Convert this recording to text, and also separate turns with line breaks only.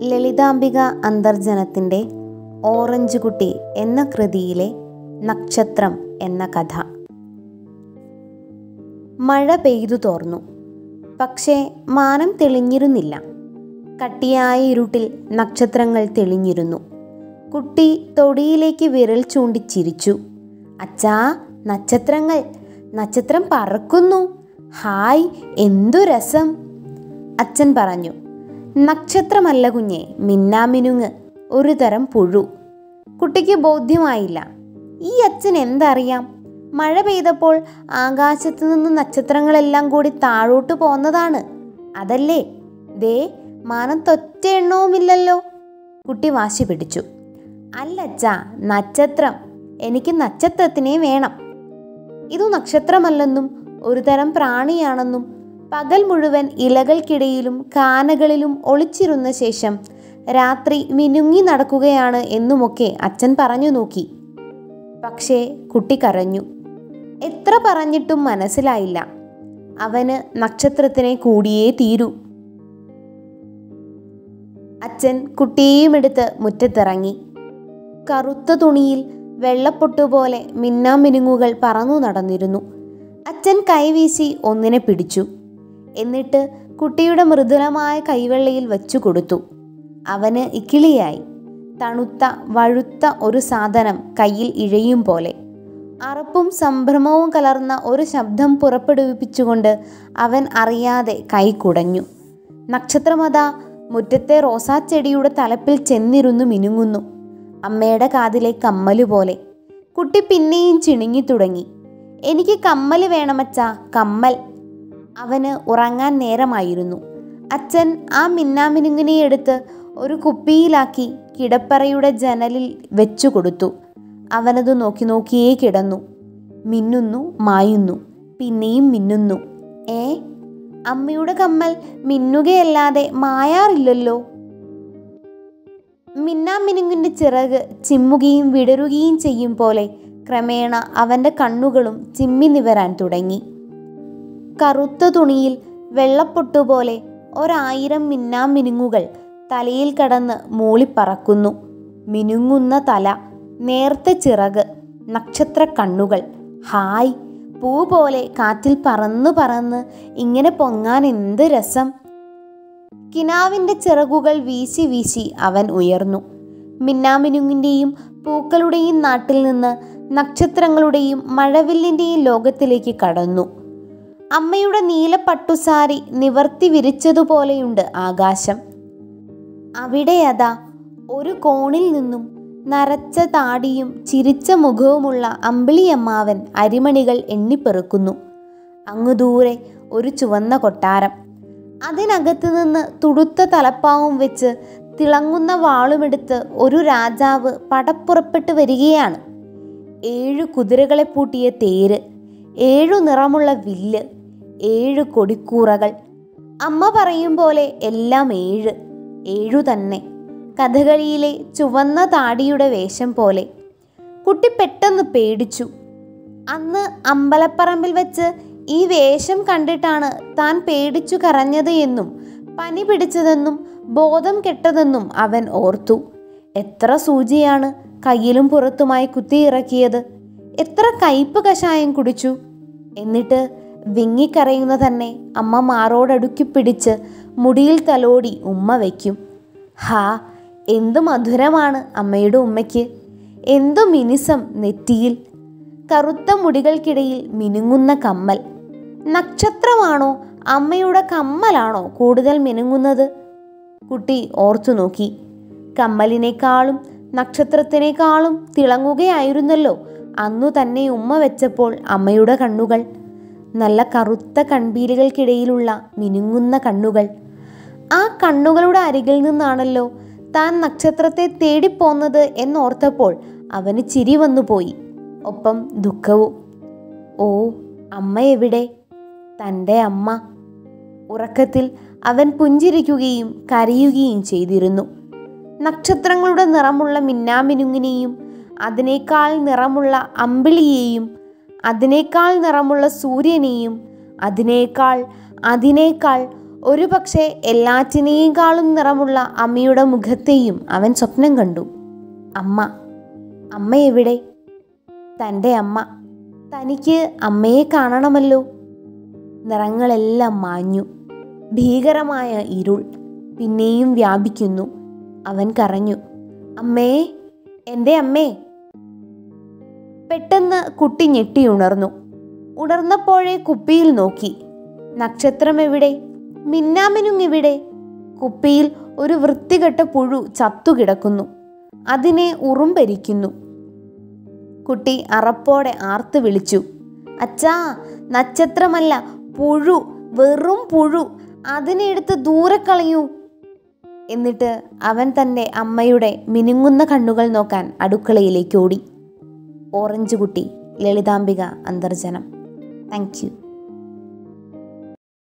Lalithambika അന്തർജനത്തിൻ്റെ orange കുട്ടി എന്ന കൃതിയിലെ നക്ഷത്രം എന്ന കഥ മഴ പെയ്തു തോർന്നു പക്ഷേ മാനം തെളിഞ്ഞിരുന്നില്ല കട്ടിയായ ഇരുട്ടിൽ നക്ഷത്രങ്ങൾ തെളിഞ്ഞിരുന്നു കുട്ടി തൊടിയിലേക്ക് വിരൽ ചൂണ്ടി ചിരിച്ചു അച്ഛാ നക്ഷത്രങ്ങൾ നക്ഷത്രം പറക്കുന്നു ഹായ് എന്തു രസം അച്ഛൻ പറഞ്ഞു നക്ഷത്രമല്ല കുഞ്ഞെ മിന്നാമിനുങ്ങ് ഒരു തരം പുഴു കുട്ടിക്ക് ബോധ്യമായില്ല ഈ അച്ഛൻ എന്തറിയാം മഴ പെയ്തപ്പോൾ ആകാശത്തു നിന്ന് നക്ഷത്രങ്ങളെല്ലാം കൂടി താഴോട്ട് പോന്നതാണ് അതല്ലേ ദേ മാനത്തൊറ്റ എണ്ണവുമില്ലല്ലോ കുട്ടി വാശി പിടിച്ചു അല്ലച്ചാ നക്ഷത്രം എനിക്ക് നക്ഷത്രത്തിനെ വേണം ഇതു നക്ഷത്രമല്ലെന്നും ഒരു തരം പ്രാണിയാണെന്നും പകൽ മുഴുവൻ ഇലകൾക്കിടയിലും കാനകളിലും ഒളിച്ചിരുന്ന ശേഷം രാത്രി മിനുങ്ങി നടക്കുകയാണ് എന്നുമൊക്കെ അച്ഛൻ പറഞ്ഞു നോക്കി പക്ഷേ കുട്ടി കരഞ്ഞു എത്ര പറഞ്ഞിട്ടും മനസ്സിലായില്ല അവന് നക്ഷത്രത്തിനെ കൂടിയേ തീരൂ അച്ഛൻ കുട്ടിയെയും എടുത്ത് മുറ്റത്തിറങ്ങി കറുത്ത തുണിയിൽ വെള്ളപ്പൊട്ടുപോലെ മിന്നാമിനുങ്ങുകൾ പറന്നു നടന്നിരുന്നു അച്ഛൻ കൈവീശി ഒന്നിനെ പിടിച്ചു എന്നിട്ട് കുട്ടിയുടെ മൃദുലമായ കൈവെള്ളയിൽ വച്ചു കൊടുത്തു അവന് ഇക്കിളിയായി തണുത്ത വഴുത്ത ഒരു സാധനം കയ്യിൽ ഇഴയും പോലെ അറപ്പും സംഭ്രമവും കലർന്ന ഒരു ശബ്ദം പുറപ്പെടുവിപ്പിച്ചുകൊണ്ട് അവൻ അറിയാതെ കൈ കുടഞ്ഞു നക്ഷത്രമത മുറ്റത്തെ റോസാച്ചെടിയുടെ തലപ്പിൽ ചെന്നിരുന്നു മിനുങ്ങുന്നു അമ്മയുടെ കാതിലെ കമ്മല് പോലെ കുട്ടി പിന്നെയും ചിണുങ്ങി തുടങ്ങി എനിക്ക് കമ്മല് വേണമച്ചാ കമ്മൽ അവന് ഉറങ്ങാൻ നേരമായിരുന്നു അച്ഛൻ ആ മിന്നാമിനുങ്ങിനെ എടുത്ത് ഒരു കുപ്പിയിലാക്കി കിടപ്പറയുടെ ജനലിൽ വെച്ചു കൊടുത്തു അവനത് നോക്കി നോക്കിയേ കിടന്നു മിന്നുന്നു മായുന്നു പിന്നെയും മിന്നുന്നു ഏ അമ്മയുടെ കമ്മൽ മിന്നുകയല്ലാതെ മായാറില്ലല്ലോ മിന്നാമിനുങ്ങിൻ്റെ ചിറക് ചിമ്മുകയും വിടരുകയും ചെയ്യും പോലെ ക്രമേണ അവൻ്റെ കണ്ണുകളും ചിമ്മി നിവരാൻ തുടങ്ങി കറുത്ത തുണിയിൽ വെള്ളപ്പൊട്ടുപോലെ ഒരായിരം മിന്നാമിനുങ്ങുകൾ തലയിൽ കടന്ന് മൂളിപ്പറക്കുന്നു മിനുങ്ങുന്ന തല നേർത്ത ചിറക് നക്ഷത്ര കണ്ണുകൾ ഹായ് പൂ പോലെ കാറ്റിൽ പറന്ന് പറന്ന് ഇങ്ങനെ പൊങ്ങാൻ എന്ത് രസം കിനാവിൻ്റെ ചിറകുകൾ വീശി വീശി അവൻ ഉയർന്നു മിന്നാമിനുങ്ങിൻ്റെയും പൂക്കളുടെയും നാട്ടിൽ നിന്ന് നക്ഷത്രങ്ങളുടെയും മഴവില്ലിൻ്റെയും ലോകത്തിലേക്ക് കടന്നു അമ്മയുടെ നീല പട്ടുസാരി നിവർത്തി വിരിച്ചതുപോലെയുണ്ട് ആകാശം അവിടെ അതാ ഒരു കോണിൽ നിന്നും നരച്ച താടിയും ചിരിച്ച മുഖവുമുള്ള അമ്പിളിയമ്മാവൻ അരിമണികൾ എണ്ണിപ്പെറുക്കുന്നു അങ്ങു ദൂരെ ഒരു ചുവന്ന കൊട്ടാരം അതിനകത്ത് നിന്ന് തുടുത്ത തലപ്പാവും വെച്ച് തിളങ്ങുന്ന വാളുമെടുത്ത് ഒരു രാജാവ് പടപ്പുറപ്പെട്ട് വരികയാണ് ഏഴു കുതിരകളെ പൂട്ടിയ തേര് ഏഴു നിറമുള്ള വില്ല് ഏഴു കൊടിക്കൂറകൾ അമ്മ പറയും പോലെ എല്ലാം ഏഴ് ഏഴു തന്നെ കഥകളിയിലെ ചുവന്ന താടിയുടെ വേഷം പോലെ കുട്ടി പെട്ടെന്ന് പേടിച്ചു അന്ന് അമ്പലപ്പറമ്പിൽ വെച്ച് ഈ വേഷം കണ്ടിട്ടാണ് താൻ പേടിച്ചു കരഞ്ഞത് എന്നും പനി പിടിച്ചതെന്നും ബോധം കെട്ടതെന്നും അവൻ ഓർത്തു എത്ര സൂചിയാണ് കയ്യിലും പുറത്തുമായി കുത്തിയിറക്കിയത് എത്ര കയ്പ് കഷായം കുടിച്ചു എന്നിട്ട് വിങ്ങിക്കരയുന്ന തന്നെ അമ്മ മാറോടടുക്കി പിടിച്ച് മുടിയിൽ തലോടി ഉമ്മ വയ്ക്കും ഹാ എന്തു മധുരമാണ് അമ്മയുടെ ഉമ്മയ്ക്ക് എന്തു മിനിസം നെറ്റിയിൽ കറുത്ത മുടികൾക്കിടയിൽ മിനുങ്ങുന്ന കമ്മൽ നക്ഷത്രമാണോ അമ്മയുടെ കമ്മലാണോ കൂടുതൽ മിനുങ്ങുന്നത് കുട്ടി ഓർത്തു നോക്കി കമ്മലിനേക്കാളും നക്ഷത്രത്തിനേക്കാളും തിളങ്ങുകയായിരുന്നല്ലോ അന്നു തന്നെ ഉമ്മ വെച്ചപ്പോൾ അമ്മയുടെ കണ്ണുകൾ നല്ല കറുത്ത കൺപീലികൾക്കിടയിലുള്ള മിനുങ്ങുന്ന കണ്ണുകൾ ആ കണ്ണുകളുടെ അരികിൽ നിന്നാണല്ലോ താൻ നക്ഷത്രത്തെ തേടിപ്പോന്നത് എന്നോർത്തപ്പോൾ അവന് ചിരി വന്നുപോയി ഒപ്പം ദുഃഖവും ഓ അമ്മ എവിടെ തൻ്റെ അമ്മ ഉറക്കത്തിൽ അവൻ പുഞ്ചിരിക്കുകയും കരയുകയും ചെയ്തിരുന്നു നക്ഷത്രങ്ങളുടെ നിറമുള്ള മിന്നാമിനുങ്ങിനെയും അതിനേക്കാൾ നിറമുള്ള അമ്പിളിയെയും അതിനേക്കാൾ നിറമുള്ള സൂര്യനെയും അതിനേക്കാൾ അതിനേക്കാൾ ഒരു പക്ഷേ എല്ലാറ്റിനേക്കാളും നിറമുള്ള അമ്മയുടെ മുഖത്തെയും അവൻ സ്വപ്നം കണ്ടു അമ്മ അമ്മ എവിടെ തൻ്റെ അമ്മ തനിക്ക് അമ്മയെ കാണണമല്ലോ നിറങ്ങളെല്ലാം മാഞ്ഞു ഭീകരമായ ഇരുൾ പിന്നെയും വ്യാപിക്കുന്നു അവൻ കരഞ്ഞു അമ്മേ എൻ്റെ അമ്മേ പെട്ടെന്ന് കുട്ടി ഞെട്ടി ഉണർന്നു ഉണർന്നപ്പോഴേ കുപ്പിയിൽ നോക്കി നക്ഷത്രം എവിടെ മിന്നാമിനുങ് എവിടെ കുപ്പിയിൽ ഒരു വൃത്തികെട്ട പുഴു ചത്തുകിടക്കുന്നു അതിനെ ഉറുമ്പരിക്കുന്നു കുട്ടി അറപ്പോടെ ആർത്ത് വിളിച്ചു അച്ഛാ നക്ഷത്രമല്ല പുഴു വെറും പുഴു അതിനെ എടുത്ത് ദൂരെ കളയൂ എന്നിട്ട് അവൻ തൻ്റെ അമ്മയുടെ മിനുങ്ങുന്ന കണ്ണുകൾ നോക്കാൻ അടുക്കളയിലേക്ക് ഓടി ഓറഞ്ച് കുട്ടി ലളിതാംബിക അന്തർജനം താങ്ക് യു